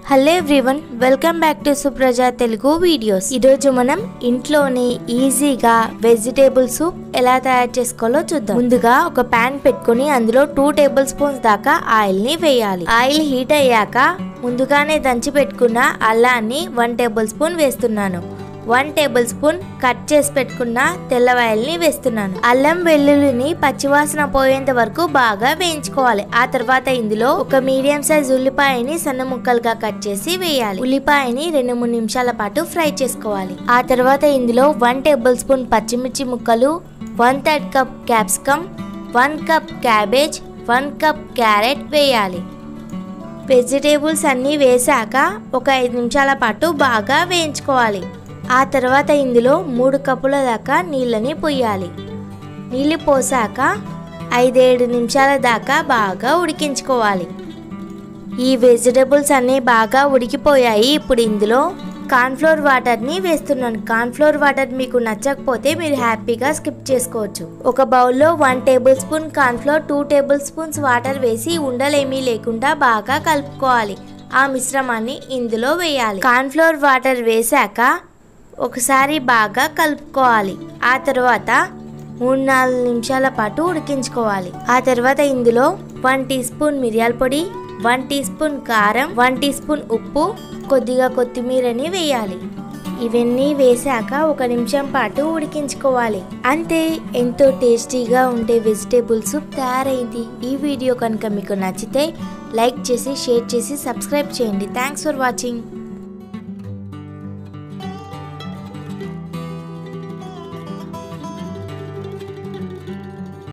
hello everyone welcome back to Supraja Telugu videos ఈరోజు మనం ఇంట్లోనే ఈజీగా వెజిటేబుల్ సూప్ ఎలా తయారు చేసుకోవాలో చూద్దాం ముందుగా ఒక పాన్ పెట్టుకొని అందులో టూ టేబుల్ స్పూన్స్ దాకా ఆయిల్ ని వేయాలి ఆయిల్ హీట్ అయ్యాక ముందుగానే దంచి పెట్టుకున్న అల్లాన్ని వన్ టేబుల్ స్పూన్ వేస్తున్నాను వన్ టేబుల్ స్పూన్ కట్ చేసి పెట్టుకున్న తెల్లవాయల్ని వేస్తున్నాను అల్లం వెల్లుల్లిని పచ్చివాసన పోయేంత వరకు బాగా వేయించుకోవాలి ఆ తర్వాత ఇందులో ఒక మీడియం సైజ్ ఉల్లిపాయని సన్న ముక్కలుగా కట్ చేసి వేయాలి ఉల్లిపాయని రెండు మూడు నిమిషాల పాటు ఫ్రై చేసుకోవాలి ఆ తర్వాత ఇందులో వన్ టేబుల్ స్పూన్ పచ్చిమిర్చి ముక్కలు one third cup capsicum one cup cabbage one cup carrot వేయాలి వెజిటేబుల్స్ అన్నీ వేసాక ఒక ఐదు నిమిషాల పాటు బాగా వేయించుకోవాలి ఆ తర్వాత ఇందులో మూడు కప్పుల దాకా నీళ్ళని పోయాలి నీళ్ళు పోసాక ఐదేడు నిమిషాల దాకా బాగా ఉడికించుకోవాలి ఈ వెజిటేబుల్స్ అన్నీ బాగా ఉడికిపోయాయి ఇప్పుడు ఇందులో కార్న్ఫ్లోర్ వాటర్ని వేస్తున్నాను కార్న్ఫ్లోర్ వాటర్ మీకు నచ్చకపోతే మీరు హ్యాపీగా స్కిప్ చేసుకోవచ్చు ఒక బౌల్లో one tablespoon cornflour two tablespoons water వేసి ఉండలేమీ లేకుండా బాగా కలుపుకోవాలి ఆ మిశ్రమాన్ని ఇందులో వేయాలి కార్న్ఫ్లోర్ వాటర్ వేశాక ఒకసారి బాగా కలుపుకోవాలి ఆ తర్వాత మూడు నాలుగు నిమిషాల పాటు ఉడికించుకోవాలి ఆ తర్వాత ఇందులో వన్ టీ స్పూన్ మిరియాల పొడి వన్ టీ స్పూన్ కారం వన్ టీ స్పూన్ ఉప్పు కొద్దిగా కొత్తిమీరని వేయాలి ఇవన్నీ వేసాక ఒక నిమిషం పాటు ఉడికించుకోవాలి అంతే ఎంతో టేస్టీగా ఉండే వెజిటేబుల్ సూప్ తయారైంది ఈ వీడియో కనుక మీకు నచ్చితే లైక్ చేసి షేర్ చేసి సబ్స్క్రైబ్ చేయండి థ్యాంక్స్ ఫర్ వాచింగ్